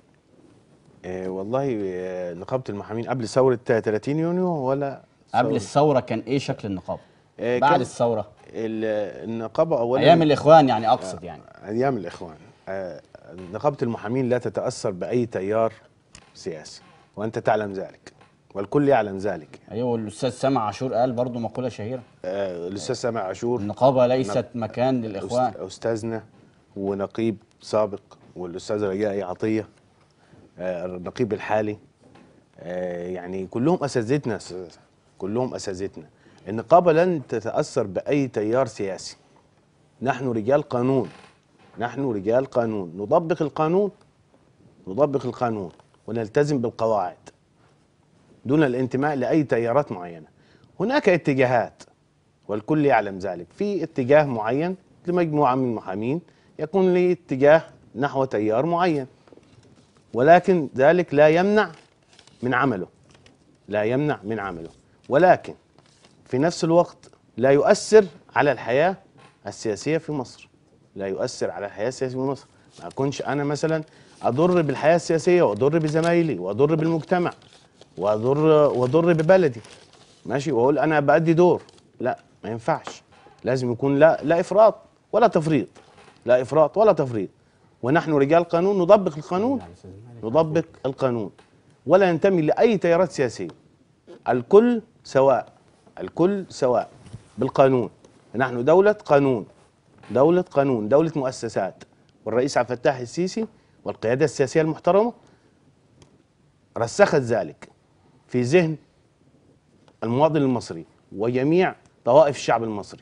آه والله آه نقابه المحامين قبل ثوره 30 يونيو ولا قبل ثورة؟ الثوره كان ايه شكل النقابه آه، بعد كان- الثوره ال- النقابه اولا ايام الاخوان يعني اقصد يعني ايام الاخوان آه، نقابه المحامين لا تتاثر باي تيار سياسي وانت تعلم ذلك والكل يعلم ذلك ايوه الاستاذ سامع عاشور قال برضو مقوله شهيره آه، الاستاذ سامع عاشور النقابه ليست مكان للاخوان أست- استاذنا ونقيب سابق والاستاذ رجاء عطيه آه، النقيب الحالي آه، يعني كلهم اساتذتنا أستاذ. كلهم اساتذتنا النقابه لن تتاثر باي تيار سياسي نحن رجال قانون نحن رجال قانون نطبق القانون نطبق القانون ونلتزم بالقواعد دون الانتماء لاي تيارات معينه هناك اتجاهات والكل يعلم ذلك في اتجاه معين لمجموعه من المحامين يكون لي اتجاه نحو تيار معين ولكن ذلك لا يمنع من عمله لا يمنع من عمله ولكن في نفس الوقت لا يؤثر على الحياة السياسية في مصر لا يؤثر على الحياة السياسية في مصر ما أكونش أنا مثلا أضر بالحياة السياسية وأضر بزمايلي وأضر بالمجتمع وأضر وأضر ببلدي ماشي وأقول أنا بأدي دور لا ما ينفعش لازم يكون لا لا إفراط ولا تفريط لا إفراط ولا تفريط ونحن رجال قانون نطبق القانون نطبق القانون ولا ننتمي لأي تيارات سياسية الكل سواء الكل سواء بالقانون نحن دولة قانون دولة قانون دولة مؤسسات والرئيس عبد الفتاح السيسي والقيادة السياسية المحترمة رسخت ذلك في ذهن المواطن المصري وجميع طوائف الشعب المصري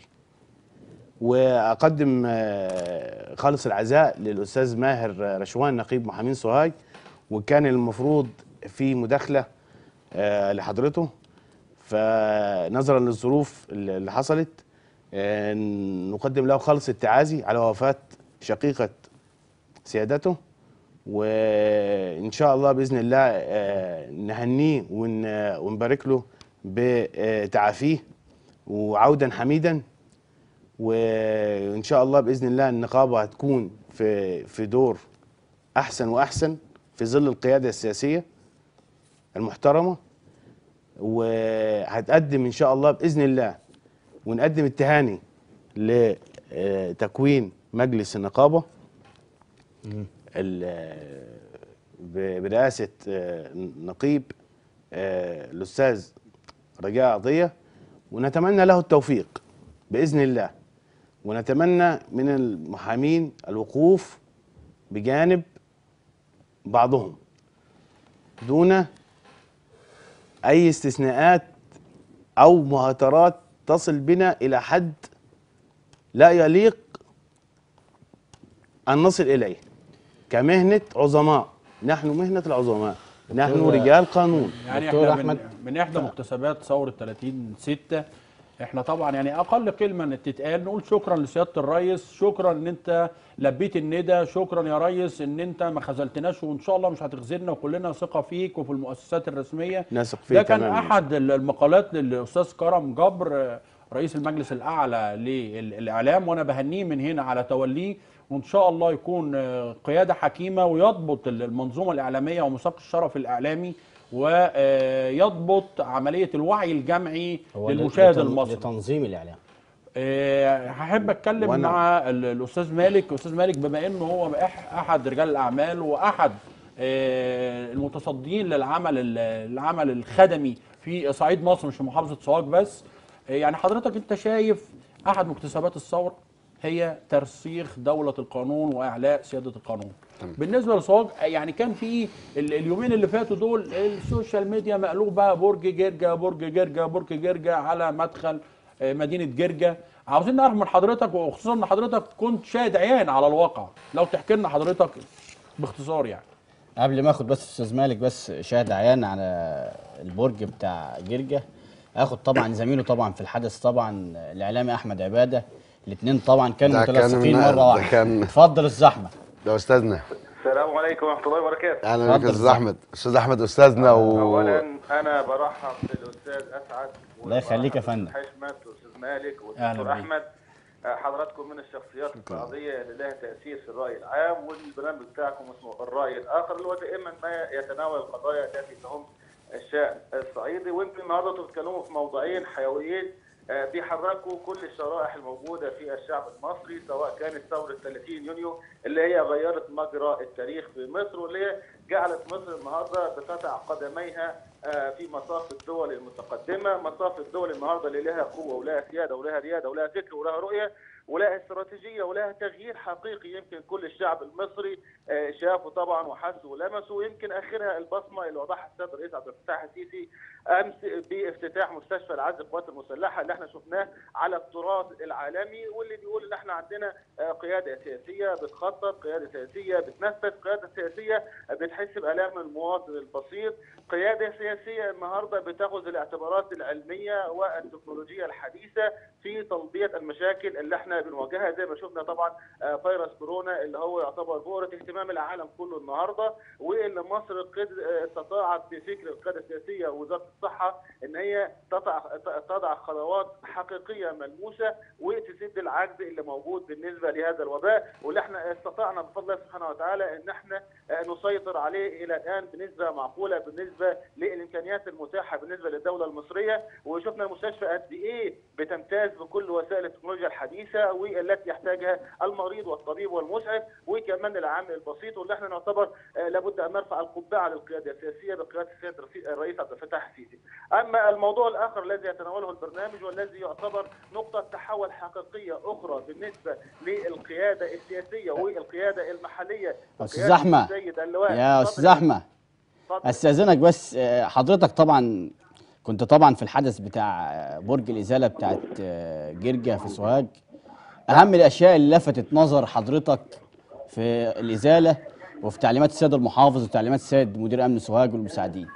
واقدم آه، خالص العزاء للاستاذ ماهر رشوان نقيب محامين سوهاج وكان المفروض في مداخله آه، لحضرته فنظرا للظروف اللي حصلت آه، نقدم له خالص التعازي على وفاه شقيقه سيادته وان شاء الله باذن الله آه، نهنيه ون- ونبارك له بتعافيه وعودا حميدا وان شاء الله باذن الله النقابه هتكون في في دور احسن واحسن في ظل القياده السياسيه المحترمه وهتقدم ان شاء الله باذن الله ونقدم التهاني لتكوين مجلس النقابه ال- ب- برئاسه آه، نقيب آه، الاستاذ رجاء عطيه ونتمنى له التوفيق باذن الله ونتمنى من المحامين الوقوف بجانب بعضهم دون اي استثناءات او مهاترات تصل بنا الى حد لا يليق ان نصل اليه كمهنه عظماء نحن مهنه العظماء نحن دكتور- رجال قانون يعني دكتور احنا من, أحمد. من احدى مكتسبات ثوره 30 6 احنا طبعا يعني اقل كلمه ان تتقال نقول شكرا لسياده الريس شكرا ان انت لبيت الندى شكرا يا ريس ان انت ما خذلتناش وان شاء الله مش هتخذلنا وكلنا ثقه فيك وفي المؤسسات الرسميه نثق ده فيه كان تماما احد المقالات للاستاذ كرم جبر آه، رئيس المجلس الاعلى للاعلام وانا بهنيه من هنا على توليه وان شاء الله يكون آه، قياده حكيمه ويضبط المنظومه الاعلاميه ومساق الشرف الاعلامي ويضبط عمليه الوعي الجمعي هو للمشاهد لتن- المصري لتنظيم الاعلام آه، هحب اتكلم وأنا- مع ال- الاستاذ مالك استاذ مالك بما انه هو أح- احد رجال الاعمال واحد آه، المتصدين للعمل ال- العمل الخدمي في صعيد مصر مش في محافظه سوهاج بس آه، يعني حضرتك انت شايف احد مكتسبات الثوره هي ترسيخ دوله القانون واعلاء سياده القانون بالنسبه لسوهاج يعني كان في ال- اليومين اللي فاتوا دول السوشيال ميديا مقلوبه برج جرجا برج جرجا برج جرجا على مدخل آه، مدينه جرجا عاوزين نعرف من حضرتك وخصوصا ان حضرتك كنت شاهد عيان على الواقع لو تحكي لنا حضرتك باختصار يعني قبل ما اخد بس استاذ مالك بس شاهد عيان على البرج بتاع جرجا اخد طبعا زميله طبعا في الحدث طبعا الاعلامي احمد عباده الاثنين طبعا كانوا ده كان متلاصقين من- مره ده واحده كان- اتفضل الزحمه ده استاذنا السلام عليكم ورحمة الله وبركاته. اهلا بك اتفضل استاذ احمد استاذ احمد استاذنا و أولا أنا برحب بالأستاذ أسعد الله يخليك يا وبرحب فندم. بالأستاذ حشمت والأستاذ مالك أهلا والدكتور بيك. أحمد آه، حضراتكم من الشخصيات القيادية اللي لها تأثير في الرأي العام والبرنامج بتاعكم اسمه الرأي الآخر اللي هو دائما ما يتناول القضايا التي تهم الشأن الصعيدي ويمكن النهارده انتوا بتتكلموا في موضوعين حيويين آه، بيحركوا كل الشرائح الموجوده في الشعب المصري سواء كانت ثوره 30 يونيو اللي هي غيرت مجرى التاريخ في مصر واللي هي جعلت مصر النهارده بتضع قدميها آه، في مصاف الدول المتقدمه، مصاف الدول النهارده اللي لها قوه ولها سياده ولها رياده ولها فكر ولها رؤيه ولها استراتيجيه ولها تغيير حقيقي يمكن كل الشعب المصري آه، شافه طبعا وحسه ولمسه ويمكن اخرها البصمه اللي وضعها السيد الرئيس عبد الفتاح السيسي امس بافتتاح مستشفى العز القوات المسلحه اللي احنا شفناه على التراث العالمي واللي بيقول ان احنا عندنا آه، قياده سياسيه بتخطط، قياده سياسيه بتنفذ، قياده سياسيه بتحس بالام المواطن البسيط، قياده سياسيه النهارده بتاخذ الاعتبارات العلميه والتكنولوجيا الحديثه في تلبيه المشاكل اللي احنا بنواجهها زي ما شفنا طبعا آه، فيروس كورونا اللي هو يعتبر بؤره اهتمام العالم كله النهارده واللي مصر قد آه، استطاعت بفكر القياده السياسيه ووزاره الصحه ان هي تضع تضع خطوات حقيقيه ملموسه وتسد العجز اللي موجود بالنسبه لهذا الوباء واللي احنا استطعنا بفضل الله سبحانه وتعالى ان احنا آه، نسيطر عليه الى الان بنسبه معقوله بالنسبه للامكانيات المتاحه بالنسبه للدوله المصريه وشفنا المستشفى قد ايه بتمتاز بكل وسائل التكنولوجيا الحديثه والتي يحتاجها المريض والطبيب والمسعف وكمان العامل البسيط واللي احنا نعتبر آه، لابد ان نرفع القبعه للقياده السياسيه بقياده السيد الرئيس- الرئيس عبد الفتاح السيسي. اما الموضوع الاخر الذي يتناوله البرنامج والذي يعتبر نقطه تحول حقيقيه اخرى بالنسبه للقياده السياسيه والقياده المحليه أستاذ بقيادة أحمد، السيد اللواء يا اتفضل استاذ احمد اتفضل. استاذنك بس آه، حضرتك طبعا كنت طبعا في الحدث بتاع آه، برج الازاله بتاعت آه، جرجا في سوهاج اهم الاشياء اللي لفتت نظر حضرتك في الازاله وفي تعليمات السيد المحافظ وتعليمات السيد مدير امن سوهاج والمساعدين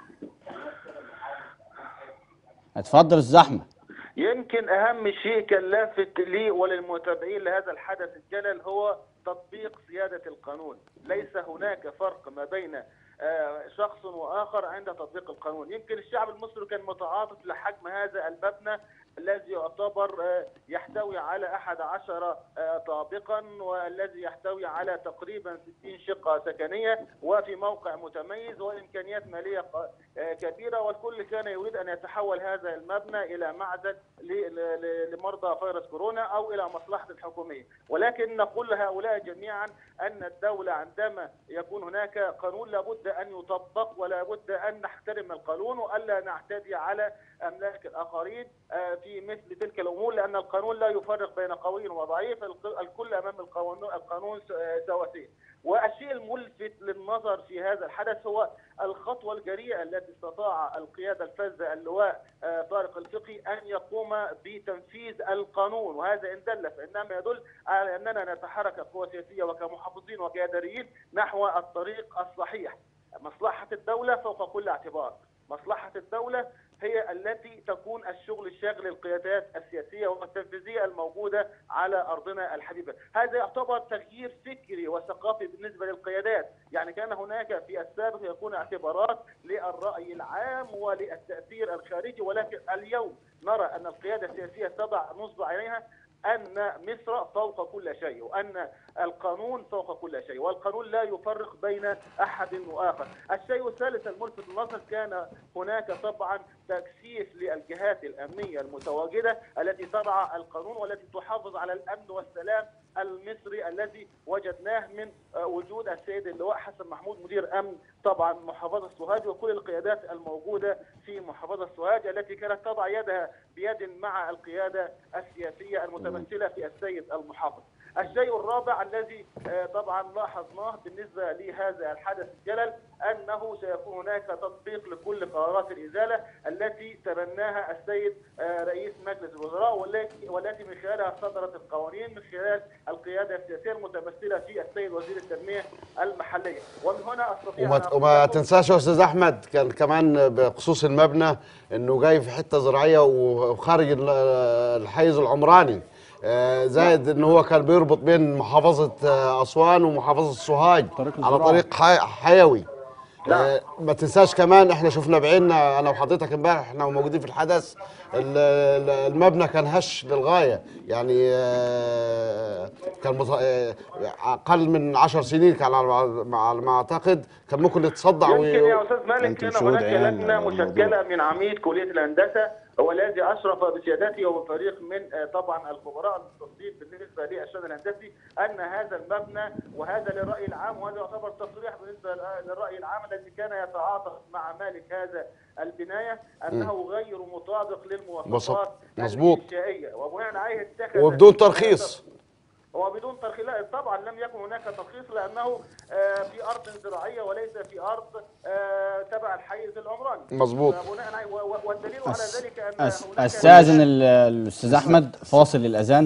اتفضل يا استاذ احمد يمكن اهم شيء كان لافت لي وللمتابعين لهذا الحدث الجلل هو تطبيق سياده القانون، ليس هناك فرق ما بين آه، شخص واخر عند تطبيق القانون، يمكن الشعب المصري كان متعاطف لحجم هذا المبنى الذي يعتبر آه، يحتوي على أحد عشر آه، طابقا والذي يحتوي على تقريبا 60 شقة سكنية وفي موقع متميز وإمكانيات مالية ق- آه، كبيرة والكل كان يريد أن يتحول هذا المبنى إلى معزل ل- ل- ل- لمرضى فيروس كورونا أو إلى مصلحة الحكومية ولكن نقول لهؤلاء جميعا أن الدولة عندما يكون هناك قانون لابد أن يطبق ولا بد أن نحترم القانون وألا نعتدي على أملاك الآخرين آه، في مثل تلك الأمور لأن القانون لا يفرق بين قوي وضعيف الق- الكل أمام القانون القانون س- آه، سواسية والشيء الملفت للنظر في هذا الحدث هو الخطوة الجريئة التي استطاع القيادة الفذة اللواء آه، طارق الفقي أن يقوم بتنفيذ القانون وهذا إن دل فإنما يدل على أننا نتحرك كقوى سياسية وكمحافظين وكإداريين نحو الطريق الصحيح مصلحة الدولة فوق كل اعتبار مصلحة الدولة هي التي تكون الشغل الشاغل للقيادات السياسية والتنفيذية الموجودة على أرضنا الحبيبة هذا يعتبر تغيير فكري وثقافي بالنسبة للقيادات يعني كان هناك في السابق يكون اعتبارات للرأي العام وللتأثير الخارجي ولكن اليوم نرى أن القيادة السياسية تضع نصب عينيها أن مصر فوق كل شيء وأن القانون فوق كل شيء والقانون لا يفرق بين أحد وآخر الشيء الثالث الملفت للنظر كان هناك طبعا تكثيف للجهات الأمنية المتواجدة التي تضع القانون والتي تحافظ على الأمن والسلام المصري الذي وجدناه من آه، وجود السيد اللواء حسن محمود مدير أمن طبعا محافظة سوهاج وكل القيادات الموجودة في محافظة سوهاج التي كانت تضع يدها بيد مع القيادة السياسية المتمثلة في السيد المحافظ الشيء الرابع الذي آه، طبعا لاحظناه بالنسبة لهذا الحدث الجلل أنه سيكون هناك تطبيق لكل قرارات الإزالة التي تبناها السيد آه، رئيس مجلس الوزراء والتي والتي من خلالها صدرت القوانين من خلال القيادة السياسية المتمثلة في السيد وزير التنمية المحلية ومن هنا أستطيع أن وما, أقول وما لكم- تنساش يا استاذ احمد كان كمان بخصوص المبنى انه جاي في حته زراعيه وخارج ال- الحيز العمراني آه، زائد ان هو كان بيربط بين محافظه آه، اسوان ومحافظه سوهاج طريق على الزراعة. طريق حي- حيوي آه، ما تنساش كمان احنا شفنا بعيننا انا وحضرتك امبارح احنا موجودين في الحدث ال- ال- المبنى كان هش للغايه يعني آه، كان مت- آه، اقل من عشر سنين كان على ما- على ما اعتقد كان ممكن يتصدع يمكن يا وي- استاذ مالك أنتم كان شهود هناك عيان لجنه الموضوع. مشكله من عميد كليه الهندسه هو الذي اشرف بسيادته وفريق من آه، طبعا الخبراء المختصين بالنسبه للشان الهندسي ان هذا المبنى وهذا للراي العام وهذا يعتبر تصريح بالنسبه للراي العام الذي كان يتعاطف مع مالك هذا البنايه انه غير مطابق للمواصفات مظبوط. الانشائيه وبناء عليه اتخذ وبدون ترخيص هو بدون ترخيص لا طبعا لم يكن هناك ترخيص لانه آه، في ارض زراعيه وليس في ارض آه، تبع الحيز العمراني مظبوط. فبناء عليه- و- و- والدليل على ذلك ان أس- هناك استاذن ال- الاستاذ احمد فاصل الاذان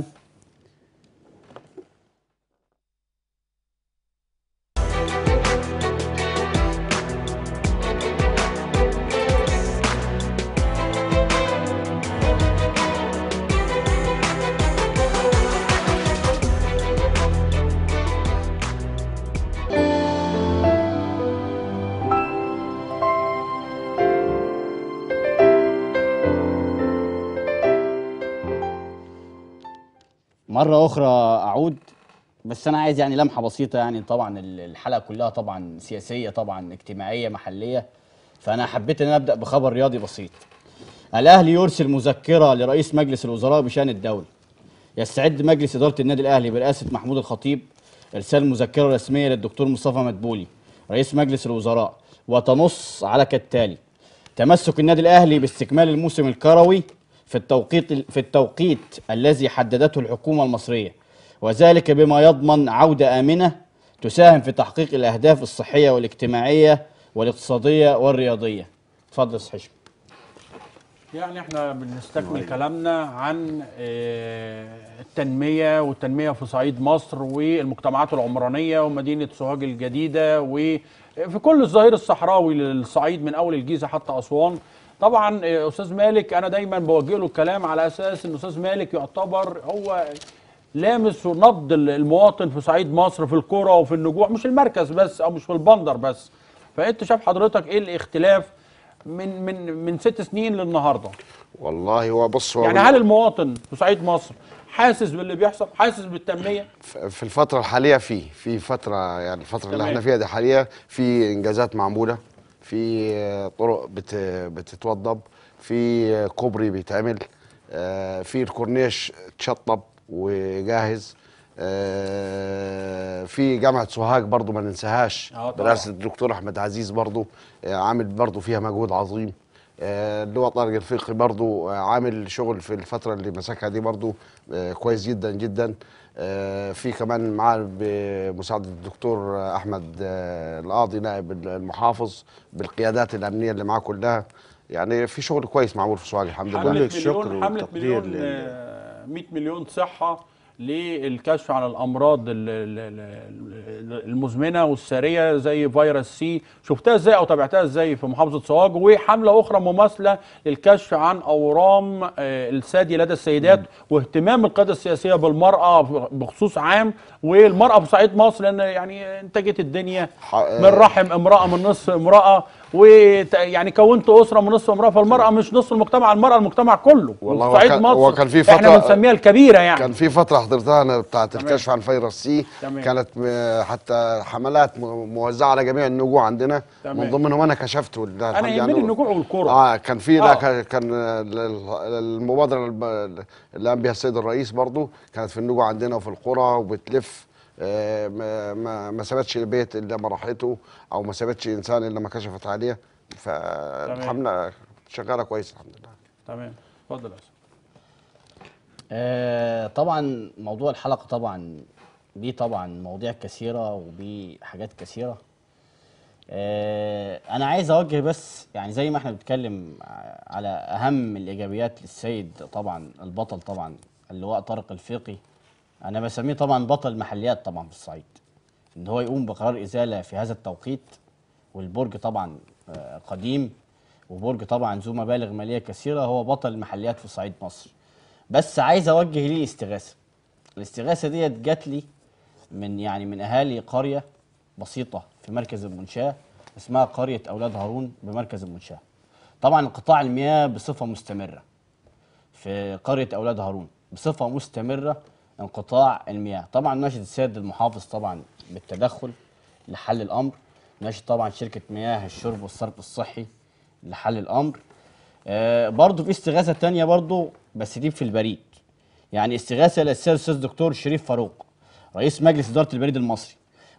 مرة أخرى أعود بس أنا عايز يعني لمحة بسيطة يعني طبعا ال- الحلقة كلها طبعا سياسية طبعا اجتماعية محلية فأنا حبيت إن أنا أبدأ بخبر رياضي بسيط الأهلي يرسل مذكرة لرئيس مجلس الوزراء بشأن الدولة يستعد مجلس إدارة النادي الأهلي برئاسة محمود الخطيب إرسال مذكرة رسمية للدكتور مصطفى مدبولي رئيس مجلس الوزراء وتنص على كالتالي تمسك النادي الاهلي باستكمال الموسم الكروي في التوقيت في التوقيت الذي حددته الحكومه المصريه وذلك بما يضمن عوده امنه تساهم في تحقيق الاهداف الصحيه والاجتماعيه والاقتصاديه والرياضيه. اتفضل يا أستاذ حشمي. يعني احنا بنستكمل كلامنا عن آه، التنمية والتنمية في صعيد مصر والمجتمعات العمرانية ومدينة سوهاج الجديدة وفي كل الظهير الصحراوي للصعيد من أول الجيزة حتى أسوان طبعا آه، أستاذ مالك أنا دايما بوجه له الكلام على أساس أن أستاذ مالك يعتبر هو لامس ونبض المواطن في صعيد مصر في الكرة وفي النجوع مش المركز بس أو مش في البندر بس فأنت شايف حضرتك إيه الاختلاف من من من ست سنين للنهارده والله هو بص هو يعني هل المواطن في صعيد مصر حاسس باللي بيحصل حاسس بالتنميه في الفترة الحالية في في فترة يعني الفترة اللي تمام. احنا فيها دي حالية في انجازات معمولة في آه، طرق بت بتتوضب في آه، كوبري بيتعمل آه، في الكورنيش اتشطب وجاهز آه، في جامعة سوهاج برضو ما ننساهاش آه، طبعا. برئاسة الدكتور أحمد عزيز برضو آه، عامل برضو فيها مجهود عظيم آه، اللي هو طارق الفقي برضو آه، عامل شغل في الفترة اللي مسكها دي برضو آه، كويس جدا جدا آه، في كمان معاه بمساعدة الدكتور آه، أحمد آه، القاضي نائب المحافظ بالقيادات الأمنية اللي معاه كلها يعني في شغل كويس معمول في سوهاج الحمد حمله لله الشكر مليون حمله والتقدير مليون لل- آه، 100 مليون صحه للكشف عن الامراض ال- ال- ال- المزمنه والساريه زي فيروس سي شفتها ازاي او تابعتها ازاي في محافظه سوهاج وحمله اخرى مماثله للكشف عن اورام آه، الثدي لدى السيدات واهتمام القياده السياسيه بالمراه بخصوص عام والمراه في صعيد مصر لان يعني انتجت الدنيا ح- من رحم امراه من نصف امراه ويعني كونت اسره من نصف امراه فالمراه مش نصف المجتمع المراه المجتمع كله والله وفي هو صعيد كان- مصر هو كان في احنا فترة- بنسميها الكبيره يعني كان في فترة حضرتها أنا بتاعت الكشف عن فيروس سي تمام. كانت م- حتى حملات م- موزعة على جميع النجوع عندنا تمام. من ضمنهم أنا كشفت والله انا الحمد يهمني يعني النجوع والكره اه كان في لا آه. كان كان ال- ال- المبادره الب- اللي قام بها السيد الرئيس برضو كانت في النجوع عندنا وفي القرى وبتلف آه، ما ما ما سابتش البيت الا ما راحته او ما سابتش انسان الا ما كشفت عليه فالحمله شغاله كويس الحمد لله تمام اتفضل يا أستاذ. آه طبعا موضوع الحلقة طبعا بيه طبعا مواضيع كثيرة وبيه حاجات كثيرة آه أنا عايز أوجه بس يعني زي ما احنا بنتكلم ع- على أهم الإيجابيات للسيد طبعا البطل طبعا اللواء طارق الفقي أنا بسميه طبعا بطل محليات طبعا في الصعيد إن هو يقوم بقرار إزالة في هذا التوقيت والبرج طبعا آه، قديم وبرج طبعا ذو مبالغ مالية كثيرة هو بطل المحليات في صعيد مصر بس عايز اوجه ليه استغاثه الاستغاثه ديت جات لي من يعني من اهالي قريه بسيطه في مركز المنشاه اسمها قريه اولاد هارون بمركز المنشاه طبعا انقطاع المياه بصفه مستمره في قريه اولاد هارون بصفه مستمره انقطاع المياه طبعا ناشد السيد المحافظ طبعا بالتدخل لحل الامر ناشد طبعا شركه مياه الشرب والصرف الصحي لحل الامر آه برضو في استغاثه تانية برضو بس دي في البريد يعني استغاثه للسيد الاستاذ دكتور شريف فاروق رئيس مجلس اداره البريد المصري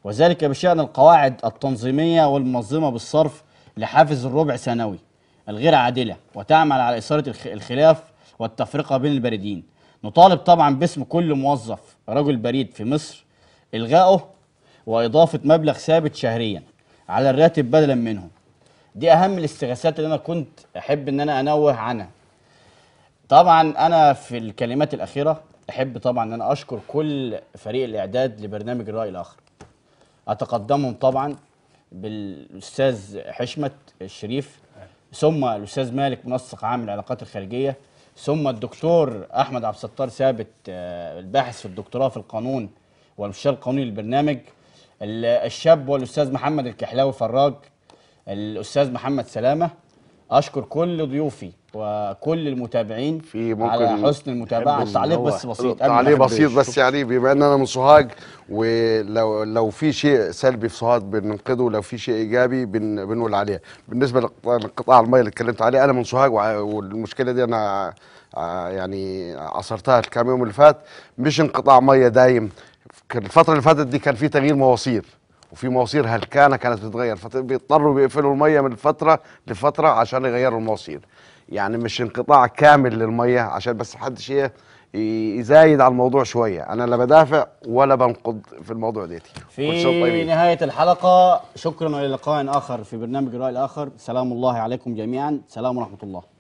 وذلك بشأن القواعد التنظيمية والمنظمة بالصرف لحافز الربع سنوي الغير عادلة وتعمل على إثارة الخ- الخلاف والتفرقة بين البريدين نطالب طبعا باسم كل موظف رجل بريد في مصر إلغائه وإضافة مبلغ ثابت شهريا على الراتب بدلا منه دي أهم الاستغاثات اللي أنا كنت أحب إن أنا أنوه عنها طبعا انا في الكلمات الاخيره احب طبعا ان انا اشكر كل فريق الاعداد لبرنامج الراي الاخر اتقدمهم طبعا بالاستاذ حشمت الشريف ثم الاستاذ مالك منسق عام العلاقات الخارجيه ثم الدكتور احمد عبد الستار ثابت آه، الباحث في الدكتوراه في القانون والمستشار القانوني للبرنامج ال- الشاب والاستاذ محمد الكحلاوي فراج الاستاذ محمد سلامه اشكر كل ضيوفي وكل المتابعين في ممكن على حسن المتابعه نحب التعليق ننوه. بس بسيط قبل ما تعليق أختم. بسيط بس يعني بما ان انا من سوهاج ولو لو في شيء سلبي في سوهاج بننقده ولو في شيء ايجابي بن بنقول عليه بالنسبه لقطاع لقطاع الميه اللي اتكلمت عليه انا من سوهاج وع- والمشكله دي انا ع- يعني عصرتها الكام يوم اللي فات مش انقطاع ميه دايم كان الفتره اللي فاتت دي كان في تغيير مواسير وفي مواسير هلكانه كانت بتتغير فبيضطروا بيقفلوا الميه من فتره لفتره عشان يغيروا المواسير يعني مش انقطاع كامل للميه عشان بس محدش ايه ي- يزايد على الموضوع شويه انا لا بدافع ولا بنقد في الموضوع ديتي كل سنة في طيبين. نهايه الحلقه شكرا والى لقاء اخر في برنامج الراي الاخر سلام الله عليكم جميعا سلام ورحمه الله